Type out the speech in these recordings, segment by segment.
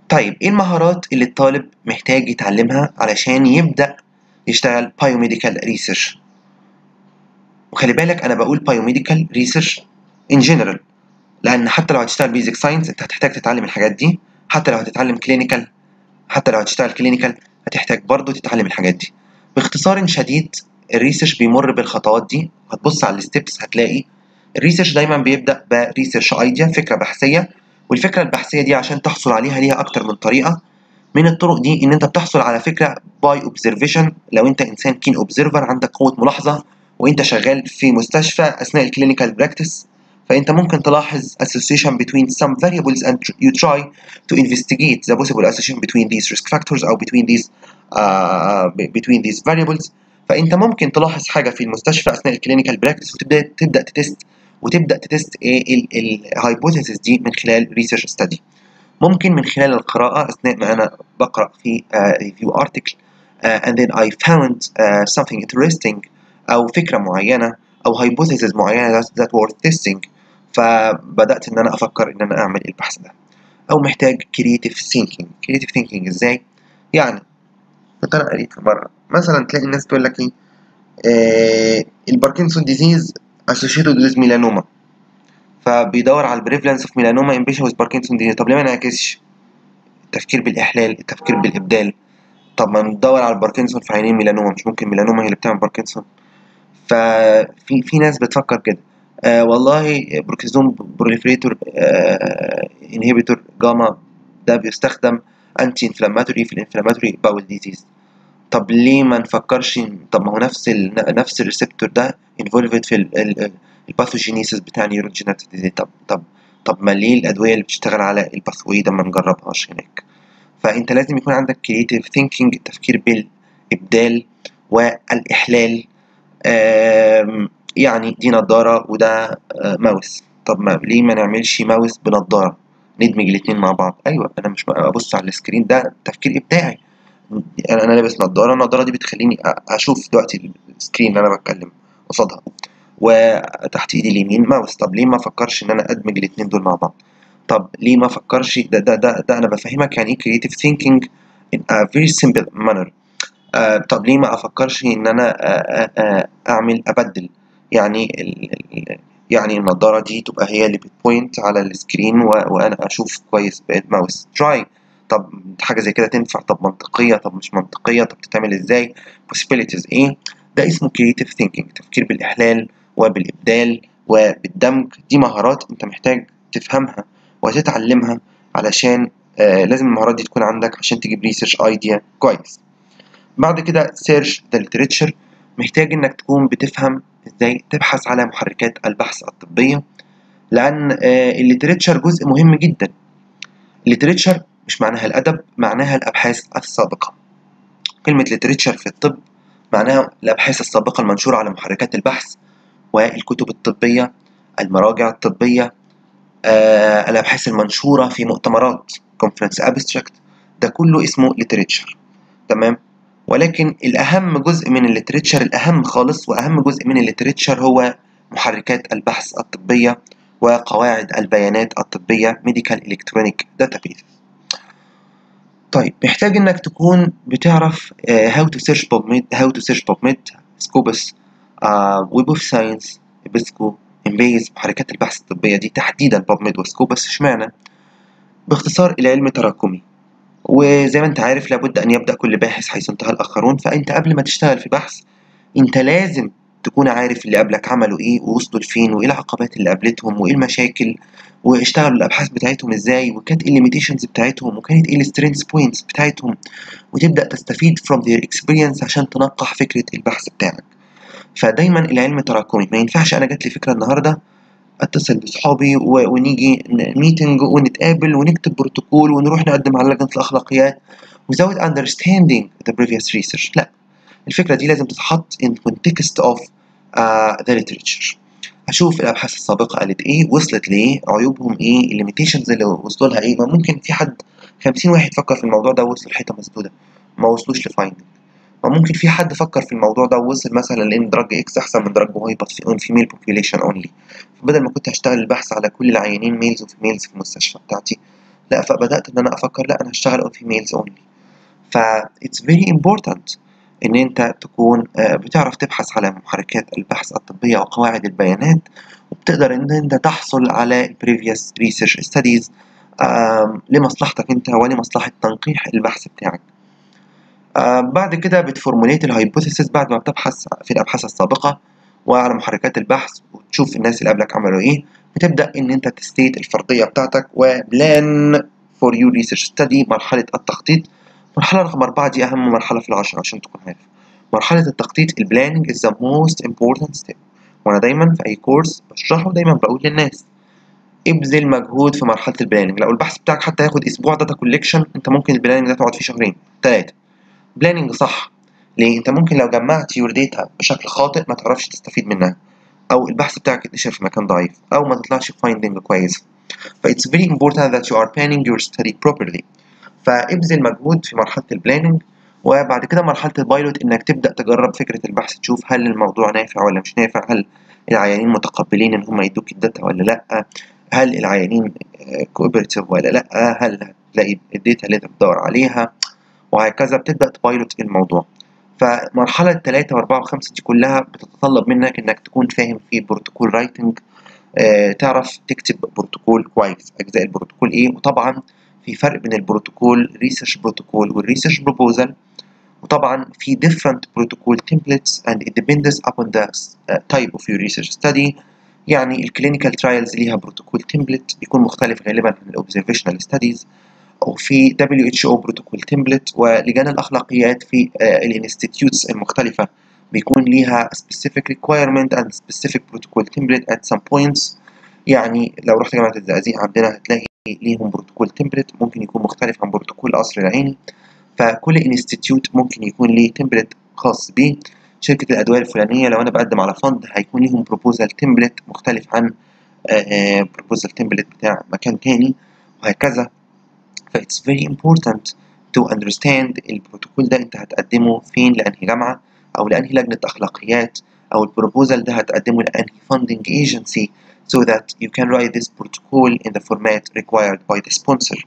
طيب ايه المهارات اللي الطالب محتاج يتعلمها علشان يبدأ يشتغل biomedical research وخلي بالك انا بقول biomedical research in general لان حتى لو هتشتغل بيزك ساينس انت هتحتاج تتعلم الحاجات دي حتى لو هتتعلم كلينيكال حتى لو هتشتغل كلينيكال هتحتاج برضه تتعلم الحاجات دي باختصار شديد الريسيرش بيمر بالخطوات دي هتبص على الستبس هتلاقي الريسيرش دايما بيبدا بريسيرش ايديا فكره بحثيه والفكره البحثيه دي عشان تحصل عليها ليها اكتر من طريقه من الطرق دي ان انت بتحصل على فكره باي اوبزرفيشن لو انت انسان كين اوبزرفر عندك قوه ملاحظه وانت شغال في مستشفى اثناء الكلينيكال براكتس فانت ممكن تلاحظ association between some variables and you try to investigate the possible association between these risk factors او between these uh, between these variables فانت ممكن تلاحظ حاجه في المستشفى اثناء الكلينيكال براكتس وتبدا تبدا تتست وتبدا تتست ايه الهايبوثيسيس دي من خلال ريسيرش ستدي ممكن من خلال القراءه اثناء ما انا بقرا في ريفيو uh, ارتكل uh, and then I found uh, something interesting او فكره معينه او هايبوثيسيس معينه that, that worth testing فبدات ان انا افكر ان انا اعمل البحث ده او محتاج creative thinking creative thinking ازاي يعني كنت انا قريت في مره مثلا تلاقي الناس تقول لك ايه آه الباركنسون ديزيز associated with melanoma فبيدور على البريفلنس اوف ميلانوما ان بيشن with باركنسون ديزيز طب ليه ما نعكسش التفكير بالاحلال التفكير بالابدال طب ما ندور على الباركنسون في عينين ميلانوما مش ممكن ميلانوما هي اللي بتعمل باركنسون ففي في ناس بتفكر كده آه والله بروكسيزوم بروليفريتور آه انهبيتور جاما ده بيستخدم انتي انفلاماتوري في الانفلاماتوري باول ديزيز طب ليه ما نفكرش طب ما هو نفس ال نفس الريسبتور ده انفولفد في الباثوجينيسيس بتاع نيوروجينيتك ديزيز طب طب طب ما ليه الادويه اللي بتشتغل على الباثوي ده ما نجربهاش هناك فانت لازم يكون عندك كرييتيف ثينكينج التفكير بالابدال والاحلال يعني دي نضاره وده ماوس طب ما ليه ما نعملش ماوس بنضاره ندمج الاثنين مع بعض ايوه انا مش ابص على السكرين ده تفكير ابداعي انا انا لابس نضاره النضاره دي بتخليني اشوف دلوقتي السكرين اللي انا بتكلم قصادها وتحت ايدي اليمين ماوس طب ليه ما افكرش ان انا ادمج الاثنين دول مع بعض طب ليه ما افكرش ده ده ده, ده انا بفهمك يعني ايه creative thinking in a very simple manner آه طب ليه ما افكرش ان انا آه آه اعمل ابدل يعني ال ال يعني النضاره دي تبقى هي اللي بتبوينت على السكرين وانا اشوف كويس بقيت ماوس تراي طب حاجه زي كده تنفع طب منطقيه طب مش منطقيه طب تتعمل ازاي possibilities ايه ده اسمه creative thinking تفكير بالاحلال وبالابدال وبالدمج دي مهارات انت محتاج تفهمها وتتعلمها علشان آه لازم المهارات دي تكون عندك عشان تجيب ريسيرش ايديا كويس بعد كده سيرش ذا literature محتاج انك تكون بتفهم ازاي تبحث على محركات البحث الطبيه لان آه الليتريتشر جزء مهم جدا الليتريتشر مش معناها الادب معناها الابحاث السابقه كلمه literature في الطب معناها الابحاث السابقه المنشوره على محركات البحث والكتب الطبيه المراجع الطبيه آه الابحاث المنشوره في مؤتمرات conference abstract ده كله اسمه literature تمام ولكن الأهم جزء من الليتريتشر الأهم خالص وأهم جزء من الليتريتشر هو محركات البحث الطبية وقواعد البيانات الطبية Medical Electronic Database طيب محتاج إنك تكون بتعرف uh, how to search PubMed how to search PubMed Scopus uh, Web of Science Ebisco Embase محركات البحث الطبية دي تحديدا PubMed وسكوبس اشمعنى باختصار العلم تراكمي وزي ما انت عارف لابد ان يبدا كل باحث حيث انتهى الاخرون فانت قبل ما تشتغل في بحث انت لازم تكون عارف اللي قبلك عملوا ايه ووصلوا لفين وايه العقبات اللي قابلتهم وايه المشاكل واشتغلوا الابحاث بتاعتهم ازاي وكانت ايه الليميتيشنز بتاعتهم وكانت ايه السترينث بوينتس بتاعتهم وتبدا تستفيد from their experience عشان تنقح فكره البحث بتاعك فدايما العلم تراكمي ما ينفعش انا جات لي فكره النهارده اتصل بصحابي ونيجي ميتنج ونتقابل ونكتب بروتوكول ونروح نقدم على لجنه الاخلاقيات without understanding the previous research لا الفكره دي لازم تتحط in context of uh, the literature اشوف الابحاث السابقه قالت ايه وصلت لايه عيوبهم ايه الليميتيشنز اللي وصلوا لها ايه ما ممكن في حد 50 واحد فكر في الموضوع ده ووصل لحته مسدوده ما وصلوش لفايندنج وممكن في حد فكر في الموضوع ده ووصل مثلا لان دراج اكس احسن من دراج واي بس في فيميل بوبيوليشن اونلي فبدل ما كنت هشتغل البحث على كل العيانين ميلز وفيميلز في المستشفى بتاعتي لا فبدات ان انا افكر لا انا هشتغل on females only ف it's very important ان انت تكون بتعرف تبحث على محركات البحث الطبيه وقواعد البيانات وبتقدر ان انت تحصل على previous research studies لمصلحتك انت ولمصلحه تنقيح البحث بتاعك بعد كده بتفورموليت الهايبوثيسيس بعد ما بتبحث في الابحاث السابقه وعلى محركات البحث وتشوف الناس اللي قبلك عملوا ايه بتبدا ان انت تستيت الفرضيه بتاعتك وبلان فور يور ريسيرش ستدي مرحله التخطيط مرحله رقم أربعة دي اهم مرحله في العشرة عشان تكون عارف مرحله التخطيط البلاننج is the most important step وانا دايما في اي كورس بشرحه دايما بقول للناس ابذل مجهود في مرحله البلاننج لو البحث بتاعك حتى ياخد اسبوع داتا كوليكشن انت ممكن البلاننج ده تقعد فيه شهرين ثلاثه بلاننج صح ليه انت ممكن لو جمعت يور داتا بشكل خاطئ ما تعرفش تستفيد منها او البحث بتاعك يتنشر في مكان ضعيف او ما تطلعش فايندنج كويس ف it's very important that you are planning your study properly فابذل مجهود في مرحله البلاننج وبعد كده مرحله البايلوت انك تبدا تجرب فكره البحث تشوف هل الموضوع نافع ولا مش نافع هل العيانين متقبلين ان هم يدوك الداتا ولا لا هل العيانين كوبرتيف ولا لا هل هتلاقي الداتا اللي انت بتدور عليها وهكذا بتبدا تبايلوت الموضوع فمرحلة تلاتة وأربعة وخمسة دي كلها بتتطلب منك إنك تكون فاهم في بروتوكول رايتنج آه تعرف تكتب بروتوكول كويس أجزاء البروتوكول إيه وطبعا في فرق بين البروتوكول ريسيرش بروتوكول والريسيرش بروبوزال وطبعا في different protocol templates and it depends upon the type of your research study يعني الكلينيكال ترايلز ليها بروتوكول تمبلت بيكون مختلف غالبا عن الاوبزرفيشنال ستاديز وفي WHO بروتوكول تمبلت ولجان الأخلاقيات في الانستيتيوتس المختلفة بيكون ليها specific requirement and specific protocol template at some points يعني لو رحت جامعة الزقازيق عندنا هتلاقي ليهم بروتوكول تمبلت ممكن يكون مختلف عن بروتوكول قصر العيني فكل انستيتيوت ممكن يكون ليه تمبلت خاص بيه شركة الأدوية الفلانية لو أنا بقدم على فند هيكون ليهم بروبوزال تمبلت مختلف عن بروبوزال تمبلت بتاع مكان تاني وهكذا ف it's very important to understand البروتوكول ده انت هتقدمه فين لأنهي جامعة أو لأنهي لجنة أخلاقيات أو البروبوزال ده هتقدمه لأنهي funding agency so that you can write this protocol in the format required by the sponsor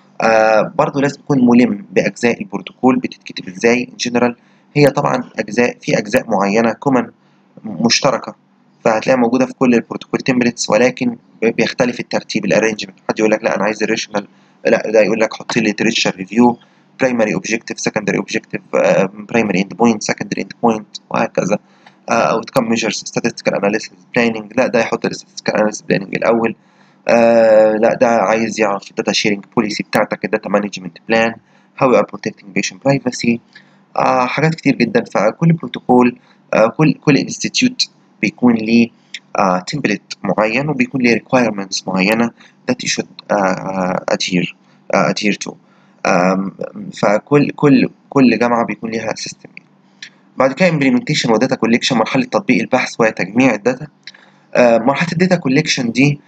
آه برضو لازم تكون ملم بأجزاء البروتوكول بتتكتب ازاي in general هي طبعا أجزاء في أجزاء معينة common مشتركة فهتلاقيها موجودة في كل البروتوكول تمبلتس ولكن بيختلف الترتيب الارينجمنت حد يقول لك لا أنا عايز الريشنال لا ده يقول لك حط لي literature ريفيو primary objective secondary objective uh, primary end point secondary end point وهكذا uh, outcome measures statistical analysis planning لا ده يحط statistical analysis planning الأول uh, لا ده عايز يعرف الداتا شيرنج بوليسي بتاعتك الداتا مانجمنت بلان how you are protecting patient privacy uh, حاجات كتير جدا فكل بروتوكول uh, كل كل انستيتيوت بيكون ليه uh, template معين وبيكون ليه requirements معينة that you should uh, adhere uh, adhere to um, فكل كل كل جامعة بيكون ليها سيستم بعد كده implementation وداتا collection مرحلة تطبيق البحث وتجميع الداتا uh, مرحلة الداتا collection دي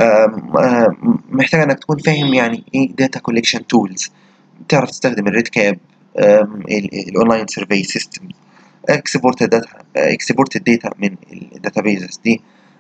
محتاجة انك تكون فاهم يعني ايه data collection tools تعرف تستخدم الريد كاب الاونلاين سيرفي سيستم اكسبورت الداتا اكسبورت الداتا من الداتابيزز دي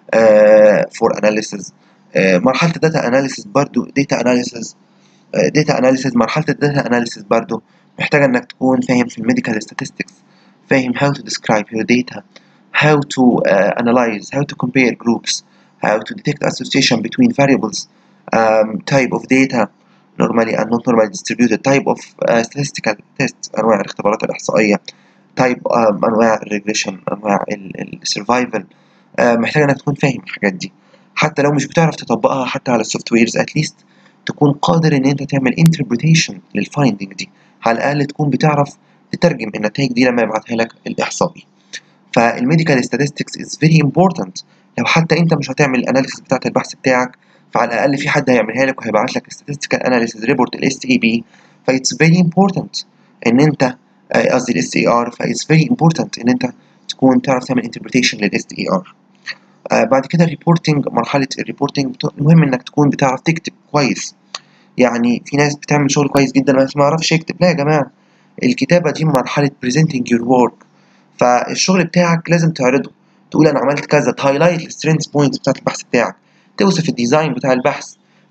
فور اناليسز مرحله الداتا اناليسز برضو داتا اناليسز داتا اناليسز مرحله الداتا اناليسز برضو محتاجه انك تكون فاهم في الميديكال statistics فاهم how to describe your data how to uh, analyze how to compare groups how to detect association between variables um, type of data normally and not normally distributed type of uh, statistical tests انواع الاختبارات الاحصائيه type um, انواع الريجريشن انواع السرفايفل uh, محتاج انك تكون فاهم الحاجات دي حتى لو مش بتعرف تطبقها حتى على السوفت ويرز اتليست تكون قادر ان انت تعمل انتربريتيشن للفايندنج دي على الاقل تكون بتعرف تترجم النتائج دي لما يبعتها لك الاحصائي فالميديكال statistics is very important لو حتى انت مش هتعمل الاناليسيس بتاعت البحث بتاعك فعلى الاقل في حد هيعملها لك وهيبعت لك statistical analysis report ال SAB ف it's very important ان انت قصدي ال SAR ف it's very important ان انت تكون تعرف تعمل interpretation لل SAR آه بعد كده الريبورتنج مرحلة الريبورتنج المهم انك تكون بتعرف تكتب كويس يعني في ناس بتعمل شغل كويس جدا بس ما يعرفش يكتب لا يا جماعة الكتابة دي مرحلة presenting your work فالشغل بتاعك لازم تعرضه تقول انا عملت كذا تهايلايت السترينث بوينتس بتاعت البحث بتاعك توصف الديزاين بتاع البحث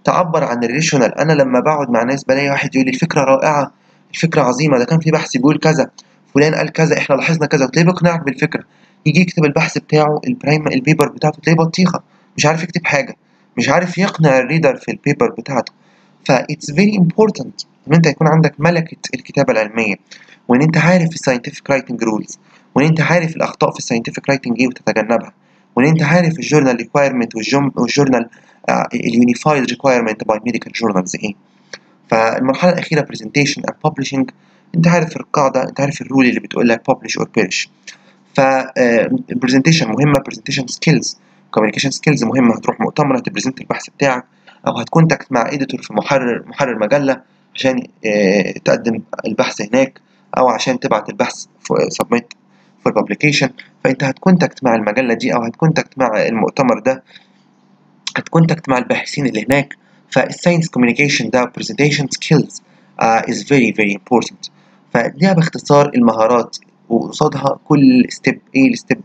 تعبر عن الريشونال انا لما بقعد مع ناس بلاقي واحد يقول لي الفكره رائعه الفكره عظيمه ده كان في بحث بيقول كذا فلان قال كذا احنا لاحظنا كذا وتلاقيه بيقنعك بالفكره يجي يكتب البحث بتاعه البرايم البيبر بتاعته تلاقيه بطيخه مش عارف يكتب حاجه مش عارف يقنع الريدر في البيبر بتاعته ف it's very important ان انت يكون عندك ملكه الكتابه العلميه وان انت عارف الساينتفك رايتنج رولز وان انت عارف الاخطاء في الساينتفك رايتنج ايه وتتجنبها وان انت عارف الجورنال ريكوايرمنت والجورنال اليونيفايد ريكوايرمنت باي ميديكال جورنالز ايه فالمرحله الاخيره برزنتيشن اند ببلشنج انت عارف القاعده انت عارف الرول اللي بتقول لك publish or perish ف البرزنتيشن مهمه برزنتيشن سكيلز كوميونيكيشن سكيلز مهمه هتروح مؤتمر هتبرزنت البحث بتاعك او هتكونتاكت مع اديتور في محرر محرر مجله عشان تقدم البحث هناك او عشان تبعت البحث سبميت فور بابليكيشن فانت هتكونتاكت مع المجله دي او هتكونتاكت مع المؤتمر ده هتكونتاكت مع الباحثين اللي هناك فالساينس كوميونيكيشن ده برزنتيشن سكيلز از فيري فيري امبورتنت فدي باختصار المهارات وقصادها كل ستيب ايه الستيب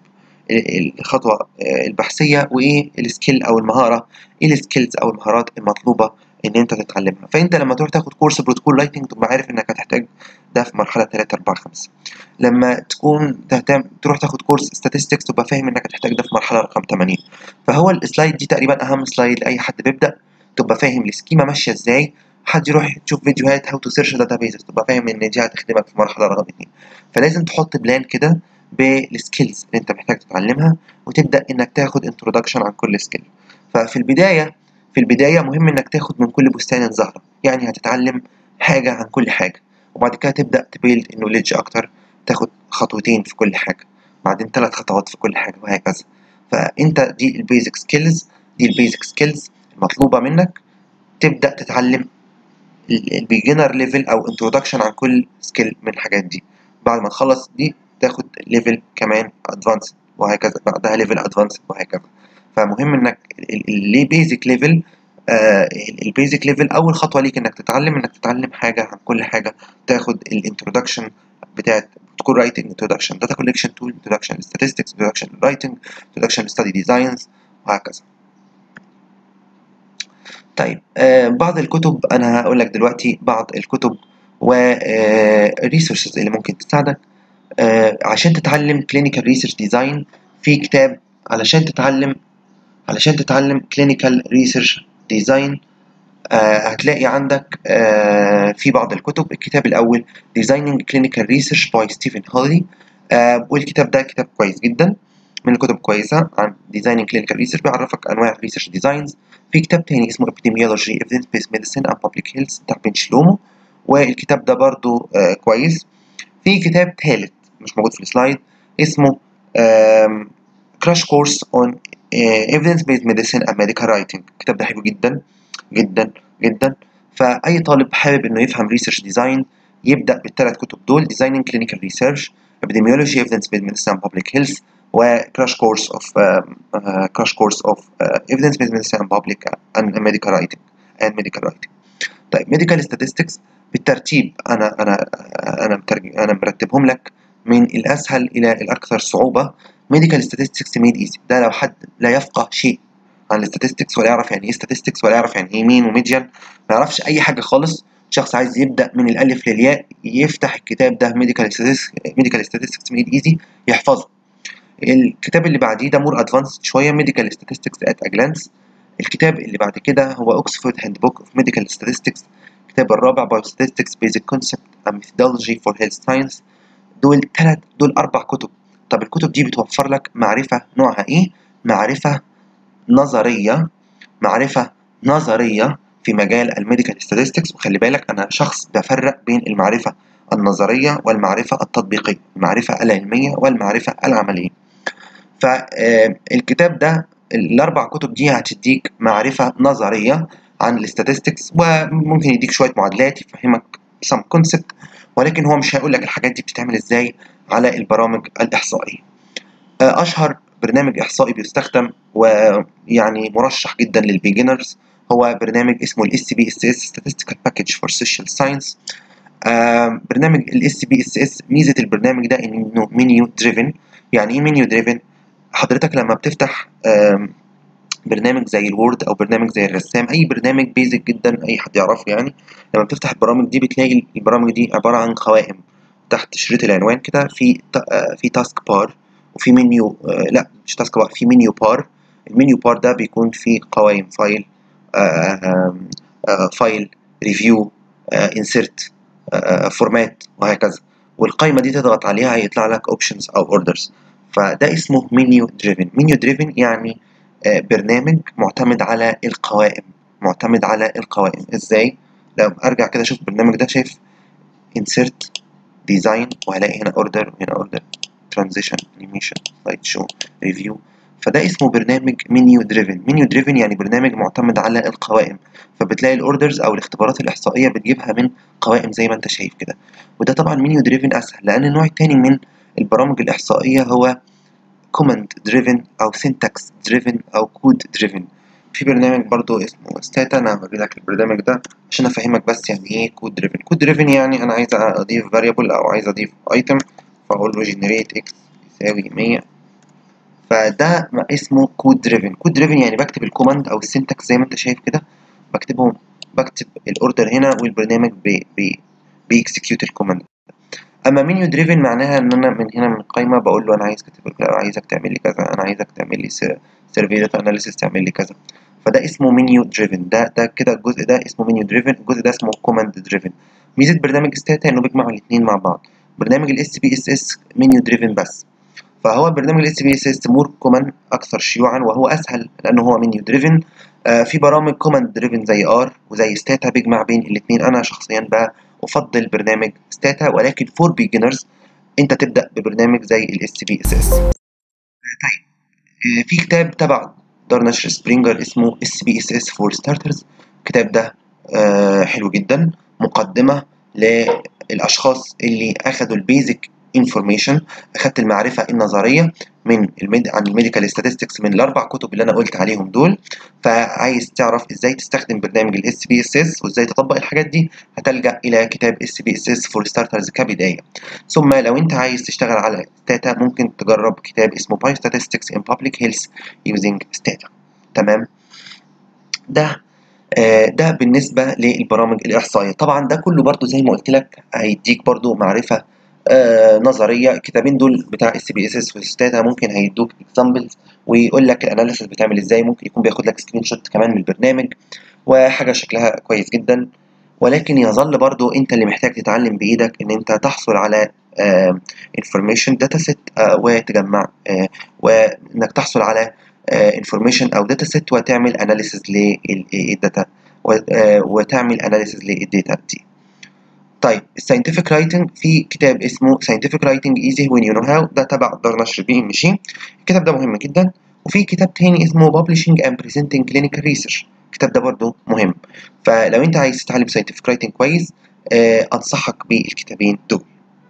الخطوه البحثيه وايه السكيل او المهاره ايه السكيلز او المهارات المطلوبه ان انت تتعلمها فانت لما تروح تاخد كورس بروتوكول رايتنج تبقى عارف انك هتحتاج ده في مرحله 3 4 5 لما تكون تهتم تروح تاخد كورس statistics تبقى فاهم انك هتحتاج ده في مرحله رقم 80 فهو السلايد دي تقريبا اهم سلايد لاي حد بيبدا تبقى فاهم السكيما ماشيه ازاي حد يروح يشوف فيديوهات هاو تو سيرش داتابيزز تبقى فاهم ان دي هتخدمك في مرحله رقم 2 فلازم تحط بلان كده بالسكيلز اللي انت محتاج تتعلمها وتبدا انك تاخد انترودكشن عن كل سكيل ففي البدايه في البدايه مهم انك تاخد من كل بستان زهره يعني هتتعلم حاجه عن كل حاجه وبعد كده تبدا تبيلد النوليدج اكتر تاخد خطوتين في كل حاجه بعدين ثلاث خطوات في كل حاجه وهكذا فانت دي البيزك سكيلز دي البيزك سكيلز المطلوبه منك تبدا تتعلم البيجنر ليفل او انترودكشن عن كل سكيل من الحاجات دي بعد ما تخلص دي تاخد ليفل كمان ادفانس وهكذا بعدها ليفل ادفانس وهكذا فمهم انك ليه بيزك ليفل البيزك ليفل اول خطوه ليك انك تتعلم انك تتعلم حاجه عن كل حاجه تاخد الانترودكشن بتاعت تكون رايتنج انترودكشن داتا كولكشن تول انترودكشن statistics انترودكشن رايتنج انترودكشن ستادي ديزاينز وهكذا طيب آه بعض الكتب انا هقول لك دلوقتي بعض الكتب والريسورسز اللي ممكن تساعدك آه عشان تتعلم كلينيكال ريسيرش ديزاين في كتاب علشان تتعلم علشان تتعلم كلينيكال ريسيرش ديزاين هتلاقي عندك آه في بعض الكتب الكتاب الاول Designing Clinical Research by ستيفن هولي والكتاب ده كتاب كويس جدا من الكتب كويسة عن Designing Clinical Research بيعرفك أنواع الريسيرش ديزاينز في كتاب تاني اسمه Epidemiology Evidence Based Medicine and Public Health بتاع بن شلومو والكتاب ده برضو آه كويس في كتاب تالت مش موجود في السلايد اسمه Crash Course on Evidence Based Medicine and Medical Writing الكتاب ده حلو جدا جدا جدا فأي طالب حابب إنه يفهم ريسيرش ديزاين يبدأ بالثلاث كتب دول Designing Clinical Research Epidemiology Evidence Based Medicine and Public Health و Crash Course of uh, uh, Crash Course of uh, Evidence Based Medicine and Public and Medical Writing and Medical Writing طيب Medical Statistics بالترتيب أنا أنا أنا مترجم أنا مرتبهم لك من الأسهل إلى الأكثر صعوبة Medical Statistics Made Easy ده لو حد لا يفقه شيء عن الستاتستكس ولا يعرف يعني ايه statistics ولا يعرف يعني ايه مين وميديان ما يعرفش اي حاجه خالص شخص عايز يبدا من الالف للياء يفتح الكتاب ده ميديكال ميديكال statistics ميد ايزي يحفظه الكتاب اللي بعديه ده مور ادفانسد شويه ميديكال statistics ات اجلانس الكتاب اللي بعد كده هو اوكسفورد هاند بوك اوف ميديكال statistics الكتاب الرابع بايوستاتستكس بيزك كونسبت اند ميثودولوجي فور هيلث ساينس دول ثلاث دول اربع كتب طب الكتب دي بتوفر لك معرفه نوعها ايه معرفه نظريه معرفه نظريه في مجال الميديكال ستاتستكس وخلي بالك انا شخص بفرق بين المعرفه النظريه والمعرفه التطبيقيه المعرفه العلميه والمعرفه العمليه فالكتاب ده الاربع كتب دي هتديك معرفه نظريه عن الاستاتستكس وممكن يديك شويه معادلات يفهمك some concept ولكن هو مش هيقول لك الحاجات دي بتتعمل ازاي على البرامج الاحصائيه اشهر برنامج احصائي بيستخدم ويعني مرشح جدا للبيجنرز هو برنامج اسمه الاس سي بي اس اس Statistical Package for Social Science برنامج الاس بي اس اس ميزه البرنامج ده انه منيو دريفن يعني ايه منيو دريفن حضرتك لما بتفتح برنامج زي الوورد او برنامج زي الرسام اي برنامج بيزك جدا اي حد يعرفه يعني لما بتفتح البرامج دي بتلاقي البرامج دي عباره عن قوائم تحت شريط العنوان كده في في تاسك بار وفي منيو لا مش تاسك بار في منيو بار المنيو بار ده بيكون فيه قوائم فايل فايل ريفيو انسرت فورمات وهكذا والقائمه دي تضغط عليها هيطلع لك اوبشنز او اوردرز فده اسمه منيو دريفن منيو دريفن يعني برنامج معتمد على القوائم معتمد على القوائم ازاي لو ارجع كده اشوف البرنامج ده شايف insert design وهلاقي هنا order وهنا order transition animation slide show review فده اسمه برنامج منيو دريفن منيو دريفن يعني برنامج معتمد على القوائم فبتلاقي الاوردرز او الاختبارات الاحصائيه بتجيبها من قوائم زي ما انت شايف كده وده طبعا منيو دريفن اسهل لان النوع الثاني من البرامج الاحصائيه هو كوماند دريفن او سينتاكس دريفن او كود دريفن في برنامج برضو اسمه ستاتا انا هوري لك البرنامج ده عشان افهمك بس يعني ايه كود دريفن كود دريفن يعني انا عايز اضيف فاريبل او عايز اضيف ايتم فاقول له جنريت اكس يساوي 100 فده اسمه كود دريفن كود دريفن يعني بكتب الكوماند او السنتكس زي ما انت شايف كده بكتبهم بكتب الاوردر هنا والبرنامج بي بي بيكسكيوت الكوماند اما منيو دريفن معناها ان انا من هنا من القايمه بقول له انا عايز كتب عايزك تعمل لي كذا انا عايزك تعمل لي سيرفي داتا اناليسيس تعمل لي كذا فده اسمه منيو دريفن ده ده كده الجزء ده اسمه منيو دريفن الجزء ده اسمه كوماند دريفن ميزه برنامج ستاتا انه بيجمع الاثنين مع بعض برنامج الاس بي اس اس منيو دريفن بس فهو برنامج الاس بي اس اس مور كومن اكثر شيوعا وهو اسهل لانه هو منيو دريفن آه في برامج كوماند دريفن زي ار وزي ستاتا بيجمع بين الاثنين انا شخصيا بقى افضل برنامج ستاتا ولكن فور بيجنرز انت تبدا ببرنامج زي الاس بي اس اس طيب آه في كتاب تبع دار نشر سبرينجر اسمه اس بي اس اس فور ستارترز الكتاب ده آه حلو جدا مقدمه للاشخاص اللي اخذوا البيزك انفورميشن اخدت المعرفه النظريه من الميد... عن الميديكال ستاتستكس من الاربع كتب اللي انا قلت عليهم دول فعايز تعرف ازاي تستخدم برنامج الاس بي اس اس وازاي تطبق الحاجات دي هتلجا الى كتاب اس بي اس اس فور ستارترز كبدايه ثم لو انت عايز تشتغل على ستاتا ممكن تجرب كتاب اسمه باي statistics in public health using stata تمام ده ده بالنسبه للبرامج الاحصائيه طبعا ده كله برضو زي ما قلت لك هيديك برضو معرفه آه نظريه الكتابين دول بتاع اس بي اس اس وستاتا ممكن هيدوك اكزامبلز ويقول لك الاناليسيس بتعمل ازاي ممكن يكون بياخد لك سكرين شوت كمان من البرنامج وحاجه شكلها كويس جدا ولكن يظل برضو انت اللي محتاج تتعلم بايدك ان انت تحصل على انفورميشن داتا سيت وتجمع آه وانك تحصل على انفورميشن او داتا سيت وتعمل اناليسيس للداتا وتعمل اناليسيس للداتا دي طيب الساينتفك رايتنج في كتاب اسمه ساينتفك رايتنج ايزي وين يو نو هاو ده تبع دار نشر بي ام جي الكتاب ده مهم جدا وفي كتاب تاني اسمه Publishing and Presenting Clinical Research الكتاب ده برضو مهم فلو انت عايز تتعلم ساينتفك رايتنج كويس آه انصحك بالكتابين دول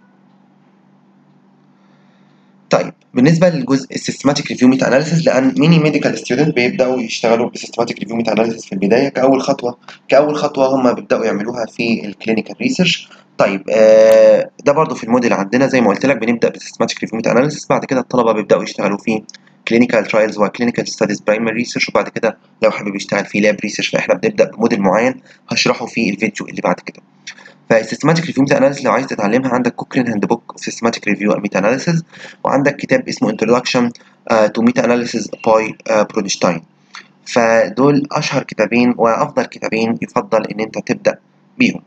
طيب بالنسبه للجزء السيستماتيك ريفيو ميتا اناليسيس لان ميني ميديكال ستودنت بيبداوا يشتغلوا بسيستماتيك ريفيو ميتا اناليسيس في البدايه كاول خطوه كاول خطوه هم بيبداوا يعملوها في الكلينيكال ريسيرش طيب آه ده برضو في الموديل عندنا زي ما قلت لك بنبدا بسيستماتيك ريفيو ميتا اناليسيس بعد كده الطلبه بيبداوا يشتغلوا في كلينيكال ترايلز وكلينيكال ستاديز برايمري ريسيرش وبعد كده لو حابب يشتغل في لاب ريسيرش فاحنا بنبدا بموديل معين هشرحه في الفيديو اللي بعد كده فالسيستماتيك ريفيو ميتا اناليسيس لو عايز تتعلمها عندك كوكرين هاند بوك اوف سيستماتيك ريفيو ميتا اناليسيس وعندك كتاب اسمه انتروداكشن تو ميتا اناليسيس باي برودشتاين فدول اشهر كتابين وافضل كتابين يفضل ان انت تبدا بيهم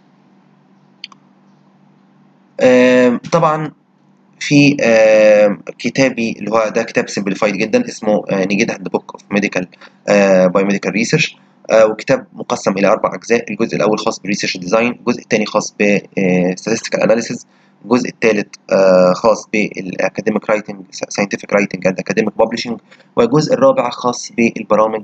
طبعا في كتابي اللي هو ده كتاب سمبليفايد جدا اسمه نيجيد هاند بوك اوف ميديكال باي ميديكال ريسيرش وكتاب مقسم الى اربع اجزاء الجزء الاول خاص بالريسيرش ديزاين الجزء الثاني خاص بالستاتستيكال اناليسيز الجزء الثالث خاص بالاكاديميك رايتنج ساينتفك رايتنج اند اكاديميك ببلشنج والجزء الرابع خاص بالبرامج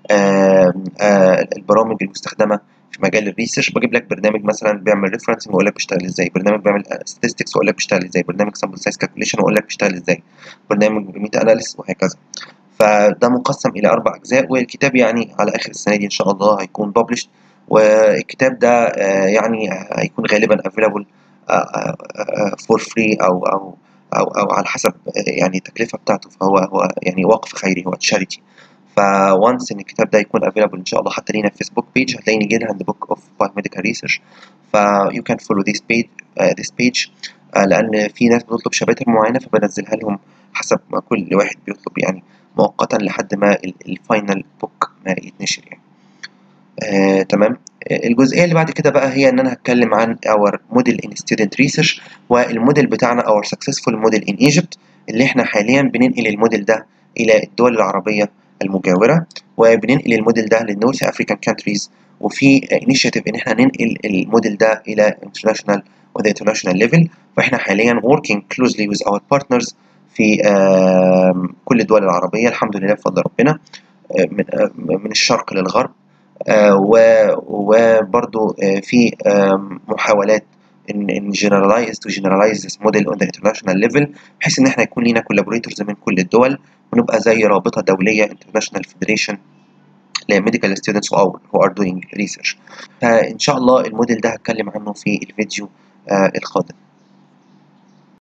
البرامج المستخدمه في مجال الريسيرش بجيب لك برنامج مثلا بيعمل ريفرنسنج واقول لك بيشتغل ازاي برنامج بيعمل statistics واقول لك بيشتغل ازاي برنامج سامبل سايز كالكوليشن واقول لك بيشتغل ازاي برنامج ميتا اناليسيس وهكذا فده مقسم الى اربع اجزاء والكتاب يعني على اخر السنه دي ان شاء الله هيكون ببلش والكتاب ده يعني هيكون غالبا افيلابل فور فري او او او او على حسب يعني التكلفه بتاعته فهو هو يعني وقف خيري هو تشاريتي فوانس ان الكتاب ده يكون افيلابل ان شاء الله حتى لينا في فيسبوك بيج هتلاقيني جيل هاند بوك اوف بايوميديكال ريسيرش ف يو كان فولو ذيس بيج ذيس بيج لان في ناس بتطلب شباتر معينه فبنزلها لهم حسب ما كل واحد بيطلب يعني مؤقتا لحد ما الفاينل بوك ما يتنشر يعني آه، تمام آه، الجزئيه اللي بعد كده بقى هي ان انا هتكلم عن اور موديل ان ستودنت ريسيرش والموديل بتاعنا اور سكسسفول موديل ان ايجيبت اللي احنا حاليا بننقل الموديل ده الى الدول العربيه المجاوره وبننقل الموديل ده للنورث افريكان كانتريز وفي انيشيتيف ان احنا ننقل الموديل ده الى انترناشونال وذا انترناشونال ليفل فاحنا حاليا working closely with our partners في آم، كل الدول العربيه الحمد لله بفضل ربنا آه، من آه، من الشرق للغرب آه، و- وبرضو آه، في آم، محاولات ان ان generalize to generalize this model on the international level بحيث ان احنا يكون لينا collaborators من كل الدول ونبقى زي رابطه دوليه international federation لميديكال ستودنتس who are doing research فان شاء الله الموديل ده هتكلم عنه في الفيديو آه، القادم